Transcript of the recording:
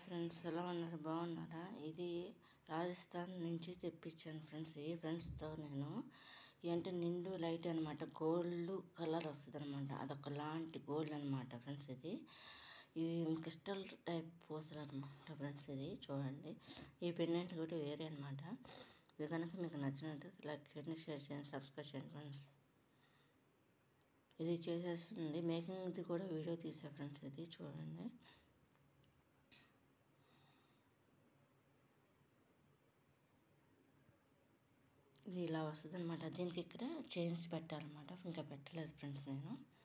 friends ఎలా ఉన్నారు బాగున్నారా ఇది రాజస్థాన్ నుంచి తెప్పించాను ఫ్రెండ్స్ ఈ ఫ్రెండ్స్తో నేను అంటే నిండు లైట్ అనమాట గోల్డ్ కలర్ వస్తుంది అనమాట అదొక లాంటి గోల్డ్ అనమాట ఫ్రెండ్స్ ఇది ఇవి క్రిస్టల్ టైప్ పూసలు అనమాట ఫ్రెండ్స్ ఇది చూడండి ఈ పెండెంట్ కూడా వేరే అనమాట ఇది కనుక మీకు నచ్చినట్టు లైక్ చేయండి షేర్ చేయండి సబ్స్క్రైబ్ చేయండి ఫ్రెండ్స్ ఇది చేసేస్తుంది మేకింగ్ది కూడా వీడియో తీసా ఫ్రెండ్స్ ఇది చూడండి ఇది ఇలా వస్తుంది అనమాట దీనికి ఇక్కడ చైన్స్ పెట్టాలన్నమాట ఇంకా పెట్టలేదు ఫ్రెండ్స్ నేను